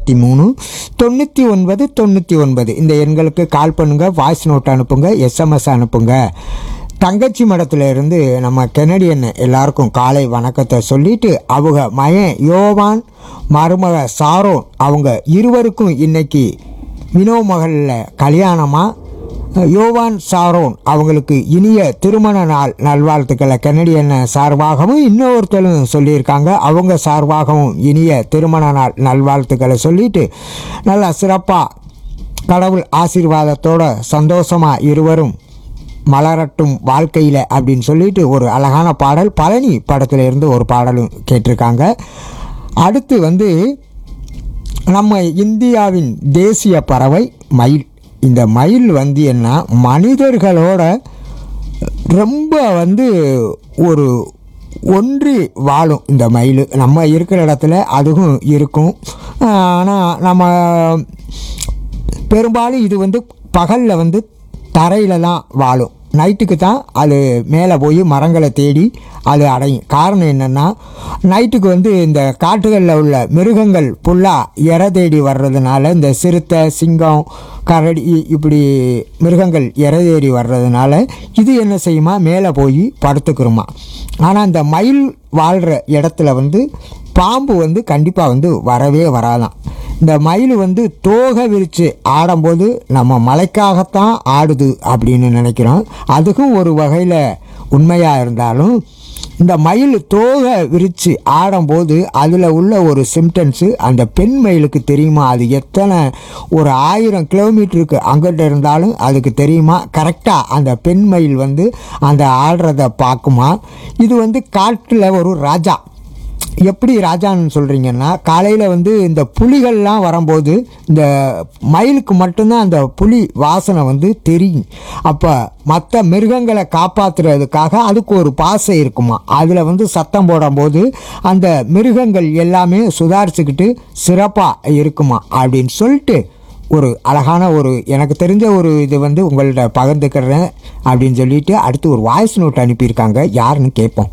நாற்பத்தி மூணு தொண்ணூற்றி ஒன்பது தொண்ணூற்றி ஒன்பது இந்த எண்களுக்கு கால் பண்ணுங்கள் வாய்ஸ் நோட் அனுப்புங்க எஸ்எம்எஸ் அனுப்புங்க தங்கச்சி மடத்துல இருந்து நம்ம கெனடியன் எல்லாருக்கும் காலை வணக்கத்தை சொல்லிட்டு அவங்க மயன் யோவான் மருமக சாரோன் அவங்க இருவருக்கும் இன்னைக்கு வினோ மகளில் கல்யாணமாக யோவான் சாரோன் அவங்களுக்கு இனிய திருமண நாள் நல்வாழ்த்துக்களை கெனடியன் சார்பாகவும் இன்னொருத்தரும் சொல்லியிருக்காங்க அவங்க சார்பாகவும் இனிய திருமண நாள் நல்வாழ்த்துக்களை சொல்லிட்டு நல்லா சிறப்பாக கடவுள் ஆசீர்வாதத்தோட சந்தோஷமாக இருவரும் மலரட்டும் வாழ்க்கையில் அப்படின்னு சொல்லிட்டு ஒரு அழகான பாடல் பழனி படத்துல இருந்து ஒரு பாடலும் கேட்டிருக்காங்க அடுத்து வந்து நம்ம இந்தியாவின் தேசிய பறவை மயில் இந்த மயில் வந்து என்ன மனிதர்களோட ரொம்ப வந்து ஒரு ஒன்றி வாழும் இந்த மயில் நம்ம இருக்கிற இடத்துல அதுவும் இருக்கும் ஆனால் நம்ம பெரும்பாலும் இது வந்து பகலில் வந்து தரையில் தான் வாழும் நைட்டுக்கு தான் அது மேலே போய் மரங்களை தேடி அது அடையும் காரணம் என்னென்னா நைட்டுக்கு வந்து இந்த காட்டுகளில் உள்ள மிருகங்கள் ஃபுல்லாக இற தேடி வர்றதுனால இந்த சிறுத்தை சிங்கம் கரடி இப்படி மிருகங்கள் இற தேடி வர்றதுனால இது என்ன செய்யுமா மேலே போய் படுத்துக்கிறோமா ஆனால் இந்த மயில் வாழ்கிற இடத்துல வந்து பாம்பு வந்து கண்டிப்பாக வந்து வரவே வராதான் இந்த மயில் வந்து தோகை விரித்து ஆடும்போது நம்ம மலைக்காகத்தான் ஆடுது அப்படின்னு நினைக்கிறோம் அதுக்கும் ஒரு வகையில் உண்மையாக இருந்தாலும் இந்த மயில் தோகை விரித்து ஆடும்போது அதில் உள்ள ஒரு சிம்டன்ஸு அந்த பெண் மயிலுக்கு தெரியுமா அது எத்தனை ஒரு ஆயிரம் கிலோமீட்டருக்கு அங்கிட்ட இருந்தாலும் அதுக்கு தெரியுமா கரெக்டாக அந்த பெண் மயில் வந்து அந்த ஆடுறத பார்க்குமா இது வந்து காட்டில் ஒரு ராஜா எப்படி ராஜான்னு சொல்கிறீங்கன்னா காலையில் வந்து இந்த புலிகள்லாம் வரும்போது இந்த மயிலுக்கு மட்டும்தான் அந்த புலி வாசனை வந்து தெரியும் அப்போ மற்ற மிருகங்களை காப்பாற்றுறதுக்காக அதுக்கு ஒரு பாசை இருக்குமா அதில் வந்து சத்தம் போடும்போது அந்த மிருகங்கள் எல்லாமே சுதாரிச்சுக்கிட்டு சிறப்பாக இருக்குமா அப்படின்னு சொல்லிட்டு ஒரு அழகான ஒரு எனக்கு தெரிஞ்ச ஒரு இது வந்து உங்கள்கிட்ட பகிர்ந்துக்கிறேன் அப்படின்னு சொல்லிட்டு அடுத்து ஒரு வாய்ஸ் நோட் அனுப்பியிருக்காங்க யாருன்னு கேட்போம்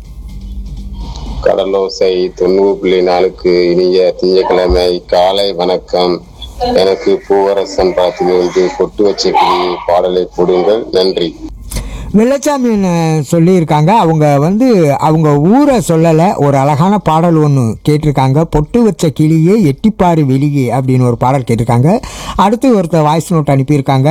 கடலோசை தொண்ணூறு புள்ளி நாலுக்கு இனிய திங்கட்கிழமை காலை வணக்கம் எனக்கு பூவரசன் படத்திலிருந்து கொட்டு வச்ச கிளி பாடலை போடுங்கள் நன்றி வெள்ளச்சாமி சொல்லியிருக்காங்க அவங்க வந்து அவங்க ஊரை சொல்லலை ஒரு அழகான பாடல் ஒன்று கேட்டிருக்காங்க பொட்டு வச்ச கிளியே எட்டிப்பாரு வெளியே அப்படின்னு ஒரு பாடல் கேட்டிருக்காங்க அடுத்து ஒருத்தர் வாய்ஸ் நோட் அனுப்பியிருக்காங்க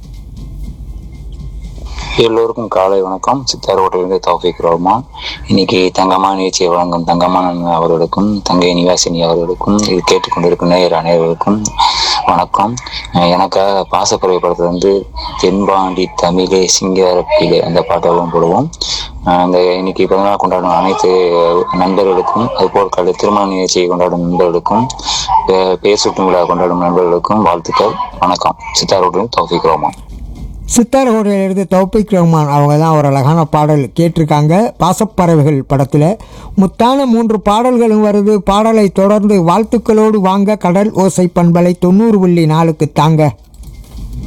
எல்லோருக்கும் காலை வணக்கம் சித்தாரோட்டிலிருந்து தௌஃபிக் ரஹ்மான் இன்னைக்கு தங்கமான நிகழ்ச்சியை வழங்கும் தங்கமான அவர்களுக்கும் தங்கை நிவாசினி அவர்களுக்கும் இது கேட்டுக்கொண்டிருக்கும் நேயர் அனைவருக்கும் வணக்கம் அஹ் எனக்காக பாசப்பறவை படத்துல வந்து தென்பாண்டி தமிழே சிங்காரப்பிலே அந்த பாட்டவும் போடுவோம் அஹ் அந்த இன்னைக்கு பிறந்தநாள் கொண்டாடும் அனைத்து நண்பர்களுக்கும் அதுபோல் கலை திருமண நிகழ்ச்சியை கொண்டாடும் நண்பர்களுக்கும் பே- பேசுட்டும் விழா கொண்டாடும் நண்பர்களுக்கும் வாழ்த்துக்கள் வணக்கம் சித்தாரோட்டிலிருந்து தௌஃபிக் ரஹ்மான் சித்தார் ஹோட்டலிலிருந்து தௌபிக் ரஹ்மான் அவங்க தான் ஒரு அழகான பாடல் கேட்டிருக்காங்க பாசப்பறவைகள் படத்தில் முத்தான மூன்று பாடல்களும் வருது பாடலை தொடர்ந்து வாழ்த்துக்களோடு வாங்க கடல் ஓசை பண்பலை தொண்ணூறு புள்ளி நாலுக்கு தாங்க